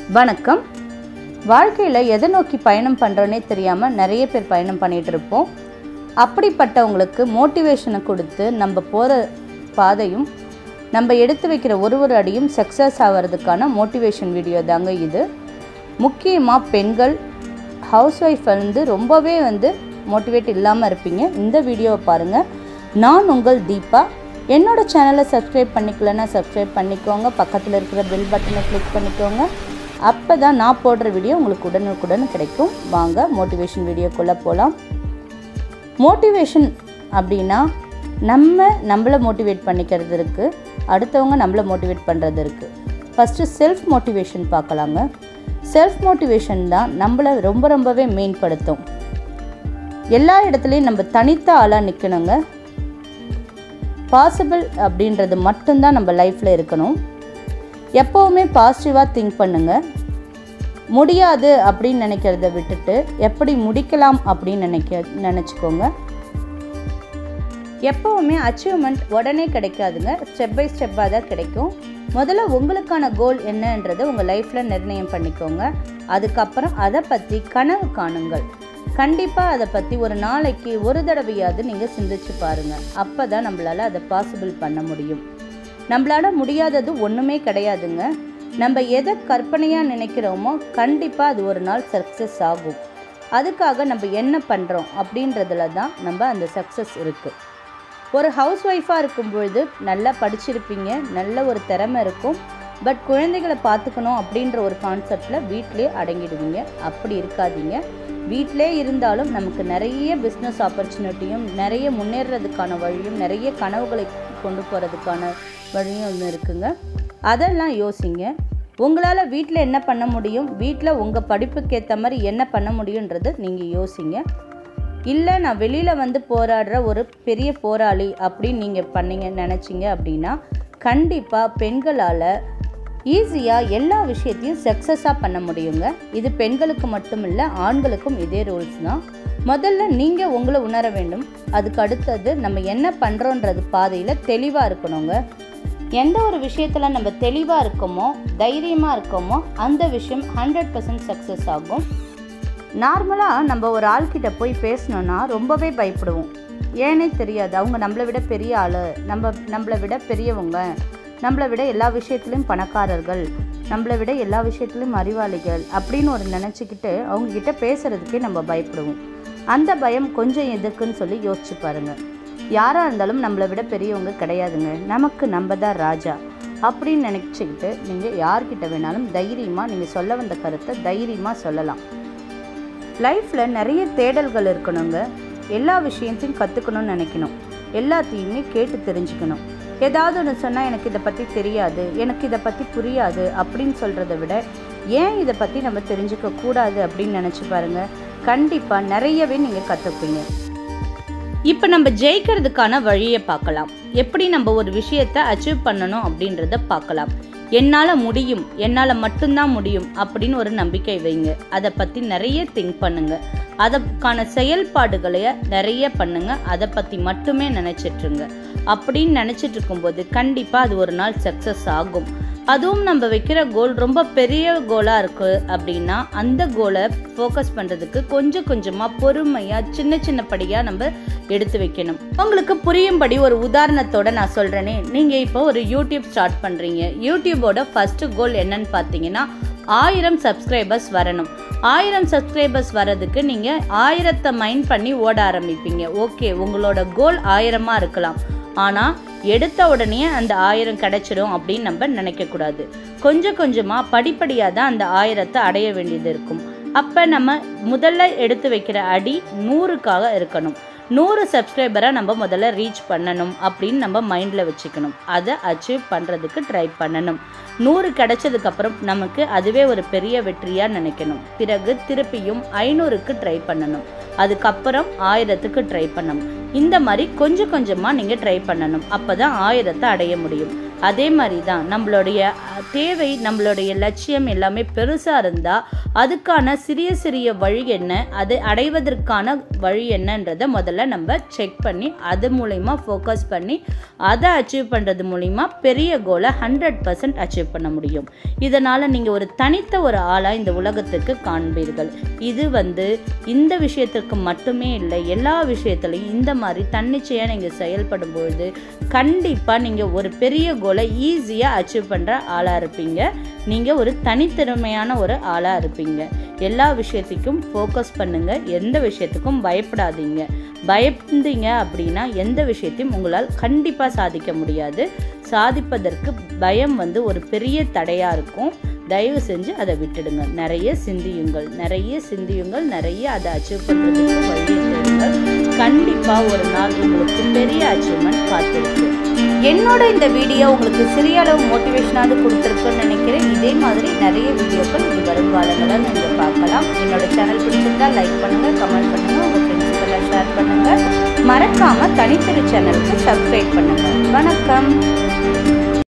வணக்கம் வாழ்க்கையில் எதை நோக்கி பயணம் பண்ணுறோன்னே தெரியாமல் நிறைய பேர் பயணம் பண்ணிகிட்டு இருப்போம் அப்படிப்பட்டவங்களுக்கு மோட்டிவேஷனை கொடுத்து நம்ம போகிற பாதையும் நம்ம எடுத்து வைக்கிற ஒரு ஒரு அடியும் சக்ஸஸ் ஆகிறதுக்கான மோட்டிவேஷன் வீடியோ தாங்க இது முக்கியமாக பெண்கள் ஹவுஸ் ஒய்ஃப் வந்து ரொம்பவே வந்து மோட்டிவேட் இல்லாமல் இருப்பீங்க இந்த வீடியோவை பாருங்கள் நான் உங்கள் தீபா என்னோட சேனலை சப்ஸ்கிரைப் பண்ணிக்கலன்னா சப்ஸ்கிரைப் பண்ணிக்கோங்க பக்கத்தில் இருக்கிற பெல் பட்டனை கிளிக் பண்ணிக்கோங்க அப்போ தான் நான் போடுற வீடியோ உங்களுக்கு உடனுக்குடன் கிடைக்கும் வாங்க மோட்டிவேஷன் வீடியோக்குள்ளே போகலாம் மோட்டிவேஷன் அப்படின்னா நம்ம நம்மளை மோட்டிவேட் பண்ணிக்கிறது இருக்குது அடுத்தவங்க நம்மளை மோட்டிவேட் பண்ணுறது இருக்குது ஃபஸ்ட்டு செல்ஃப் மோட்டிவேஷன் பார்க்கலாங்க செல்ஃப் மோட்டிவேஷன் தான் நம்மளை ரொம்ப ரொம்பவே மேம்படுத்தும் எல்லா இடத்துலையும் நம்ம தனித்த ஆளாக நிற்கணுங்க பாசிபிள் அப்படின்றது மட்டும்தான் நம்ம லைஃப்பில் இருக்கணும் எப்போவுமே பாசிட்டிவாக திங்க் பண்ணுங்க முடியாது அப்படின்னு நினைக்கிறத விட்டுட்டு எப்படி முடிக்கலாம் அப்படின்னு நினைக்க நினச்சிக்கோங்க எப்போவுமே அச்சீவ்மெண்ட் உடனே கிடைக்காதுங்க ஸ்டெப் பை ஸ்டெப்பாக தான் கிடைக்கும் முதல்ல உங்களுக்கான கோல் என்னன்றதை உங்கள் லைஃப்பில் நிர்ணயம் பண்ணிக்கோங்க அதுக்கப்புறம் அதை பற்றி கனவு காணுங்கள் கண்டிப்பாக அதை பற்றி ஒரு நாளைக்கு ஒரு தடவையாவது நீங்கள் சிந்திச்சு பாருங்கள் அப்போ தான் நம்மளால் அதை பாசிபிள் பண்ண முடியும் நம்மளால் முடியாதது ஒன்றுமே கிடையாதுங்க நம்ம எதை கற்பனையாக நினைக்கிறோமோ கண்டிப்பாக அது ஒரு நாள் சக்ஸஸ் ஆகும் அதுக்காக நம்ம என்ன பண்ணுறோம் அப்படின்றதுல தான் நம்ம அந்த சக்ஸஸ் இருக்குது ஒரு ஹவுஸ் ஒய்ஃபாக இருக்கும் பொழுது நல்லா படிச்சிருப்பீங்க நல்ல ஒரு திறமை இருக்கும் பட் குழந்தைகளை பார்த்துக்கணும் அப்படின்ற ஒரு கான்செப்டில் வீட்டிலே அடங்கிடுவீங்க அப்படி இருக்காதீங்க வீட்டிலே இருந்தாலும் நமக்கு நிறைய பிஸ்னஸ் ஆப்பர்ச்சுனிட்டியும் நிறைய முன்னேறதுக்கான வழியும் நிறைய கனவுகளை கொண்டு போகிறதுக்கான வழியும் ஒன்று இருக்குங்க அதெல்லாம் யோசிங்க உங்களால் வீட்டில் என்ன பண்ண முடியும் வீட்டில் உங்கள் படிப்புக்கு ஏற்ற மாதிரி என்ன பண்ண முடியுன்றது நீங்கள் யோசிங்க இல்லை நான் வெளியில் வந்து போராடுற ஒரு பெரிய போராளி அப்படின்னு நீங்கள் பண்ணீங்க நினச்சிங்க அப்படின்னா கண்டிப்பாக பெண்களால் ஈஸியாக எல்லா விஷயத்தையும் சக்ஸஸாக பண்ண முடியுங்க இது பெண்களுக்கு மட்டும் இல்லை ஆண்களுக்கும் இதே ரூல்ஸ் தான் முதல்ல நீங்கள் உங்களை உணர வேண்டும் அதுக்கு அடுத்தது நம்ம என்ன பண்ணுறோன்றது பாதையில் தெளிவாக இருக்கணுங்க எந்த ஒரு விஷயத்தில் நம்ம தெளிவாக இருக்கோமோ தைரியமாக இருக்கோமோ அந்த விஷயம் ஹண்ட்ரட் பர்சன்ட் சக்ஸஸ் ஆகும் நார்மலாக நம்ம ஒரு ஆள்கிட்ட போய் பேசணுன்னா ரொம்பவே பயப்படுவோம் ஏனே தெரியாது அவங்க நம்மளை விட பெரிய ஆள் நம்ம நம்மளை விட பெரியவங்க நம்மளை விட எல்லா விஷயத்துலையும் பணக்காரர்கள் நம்மளை விட எல்லா விஷயத்துலையும் அறிவாளிகள் அப்படின்னு ஒரு நினச்சிக்கிட்டு அவங்கக்கிட்ட பேசுகிறதுக்கே நம்ம பயப்படுவோம் அந்த பயம் கொஞ்சம் எதுக்குன்னு சொல்லி யோசிச்சு பாருங்கள் யாராக இருந்தாலும் நம்மளை விட பெரியவங்க கிடையாதுங்க நமக்கு நம்ம தான் ராஜா அப்படின்னு நினச்சிக்கிட்டு நீங்கள் யார்கிட்ட வேணாலும் தைரியமாக நீங்கள் சொல்ல வந்த கருத்தை தைரியமாக சொல்லலாம் லைஃப்பில் நிறைய தேடல்கள் இருக்கணுங்க எல்லா விஷயத்தையும் கற்றுக்கணும்னு நினைக்கணும் எல்லாத்தையுமே கேட்டு தெரிஞ்சுக்கணும் ஏதாவது ஒன்று சொன்னால் எனக்கு இதை பற்றி தெரியாது எனக்கு இதை பற்றி புரியாது அப்படின்னு சொல்கிறத விட ஏன் இதை பற்றி நம்ம தெரிஞ்சுக்க கூடாது அப்படின்னு நினச்சி பாருங்கள் கண்டிப்பாக நிறையவே நீங்கள் கற்றுப்பீங்க இப்போ நம்ம ஜெயிக்கிறதுக்கான வழியை பார்க்கலாம் எப்படி நம்ம ஒரு விஷயத்தை அச்சீவ் பண்ணணும் அப்படின்றத பார்க்கலாம் என்னால் முடியும் என்னால் மட்டும்தான் முடியும் அப்படின்னு ஒரு நம்பிக்கை வைங்க அதை பற்றி நிறைய திங்க் பண்ணுங்க அதற்கான செயல்பாடுகளை நிறைய பண்ணுங்க அதை பற்றி மட்டுமே நினச்சிட்ருங்க அப்படின்னு நினச்சிட்டு இருக்கும்போது கண்டிப்பாக அது ஒரு நாள் சக்ஸஸ் ஆகும் அதுவும் நம்ம வைக்கிற கோல் ரொம்ப பெரிய கோலாக இருக்குது அப்படின்னா அந்த கோலை ஃபோக்கஸ் பண்ணுறதுக்கு கொஞ்சம் கொஞ்சமாக பொறுமையாக சின்ன சின்ன படியாக நம்ம எடுத்து வைக்கணும் உங்களுக்கு புரியும்படி ஒரு உதாரணத்தோட நான் சொல்கிறேனே நீங்கள் இப்போ ஒரு யூடியூப் ஸ்டார்ட் பண்ணுறீங்க யூடியூபோட ஃபஸ்ட்டு கோல் என்னன்னு பார்த்தீங்கன்னா ஆயிரம் சப்ஸ்கிரைபர்ஸ் வரணும் ஆயிரம் சப்ஸ்கிரைபர்ஸ் வரதுக்கு நீங்கள் ஆயிரத்தை மைண்ட் பண்ணி ஓட ஆரம்பிப்பீங்க ஓகே உங்களோட கோல் ஆயிரமாக இருக்கலாம் ஆனால் எடுத்த உடனே அந்த ஆயிரம் கிடைச்சிடும் அப்படின்னு நம்ம நினைக்கக்கூடாது கொஞ்சம் கொஞ்சமாக படிப்படியாக தான் அந்த ஆயிரத்தை அடைய வேண்டியது இருக்கும் அப்போ நம்ம முதல்ல எடுத்து வைக்கிற அடி நூறுக்காக இருக்கணும் நூறு சப்ஸ்கிரைபரை நம்ம முதல்ல ரீச் பண்ணணும் அப்படின்னு நம்ம மைண்டில் வச்சுக்கணும் அதை அச்சீவ் பண்ணுறதுக்கு ட்ரை பண்ணணும் நூறு கிடைச்சதுக்கப்புறம் நமக்கு அதுவே ஒரு பெரிய வெற்றியாக நினைக்கணும் பிறகு திருப்பியும் ஐநூறுக்கு ட்ரை பண்ணணும் அதுக்கப்புறம் ஆயிரத்துக்கு ட்ரை பண்ணணும் இந்த மாதிரி கொஞ்சம் கொஞ்சமாக நீங்கள் ட்ரை பண்ணணும் அப்போ தான் ஆயிரத்தை அடைய முடியும் அதே மாதிரி தான் நம்மளுடைய தேவை நம்மளுடைய லட்சியம் எல்லாமே பெருசாக இருந்தால் அதுக்கான சிறிய சிறிய வழி என்ன அது அடைவதற்கான வழி என்னன்றதை முதல்ல நம்ம செக் பண்ணி அது மூலிமா ஃபோக்கஸ் பண்ணி அதை அச்சீவ் பண்ணுறது மூலிமா பெரிய கோலை ஹண்ட்ரட் பர்சன்ட் அச்சீவ் பண்ண முடியும் இதனால் நீங்கள் ஒரு தனித்த ஒரு ஆளாக இந்த உலகத்துக்கு காண்பீர்கள் இது வந்து இந்த விஷயத்திற்கு மட்டுமே இல்லை எல்லா விஷயத்துலையும் இந்த மாதிரி தன்னிச்சையாக நீங்கள் செயல்படும் பொழுது கண்டிப்பாக நீங்கள் ஒரு பெரிய கோலை ஈஸியாக அச்சீவ் பண்ணுற ஆளாக இருப்பீங்க நீங்கள் ஒரு தனித்திறமையான ஒரு ஆளாக இருப்பீங்க எல்லா விஷயத்துக்கும் ஃபோக்கஸ் பண்ணுங்கள் எந்த விஷயத்துக்கும் பயப்படாதீங்க பயந்தீங்க அப்படின்னா எந்த விஷயத்தையும் உங்களால் கண்டிப்பாக சாதிக்க முடியாது சாதிப்பதற்கு பயம் வந்து ஒரு பெரிய தடையாக இருக்கும் தயவு செஞ்சு அதை விட்டுடுங்க நிறைய சிந்தியுங்கள் நிறைய சிந்தியுங்கள் நிறைய அதை அச்சீவ் பண்ணுறதுக்கு வழியை தேடுங்கள் கண்டிப்பாக ஒரு நாள் உங்களுக்கு பெரிய அச்சீவ்மெண்ட் காத்திருக்கு என்னோட இந்த வீடியோ உங்களுக்கு சிறிய அளவு மோட்டிவேஷனாவது கொடுத்துருக்குன்னு நினைக்கிறேன் இதே மாதிரி நிறைய வீடியோக்கள் இது வரும் காலங்களில் நீங்கள் பார்க்கலாம் என்னோட சேனல் பிடிச்சிருந்தா லைக் பண்ணுங்கள் கமெண்ட் பண்ணுங்கள் உங்கள் ஃப்ரெண்ட்ஸுக்கெல்லாம் ஷேர் பண்ணுங்கள் மறக்காமல் தனித்திரு சேனலுக்கு சப்ஸ்கிரைப் பண்ணுங்கள் வணக்கம்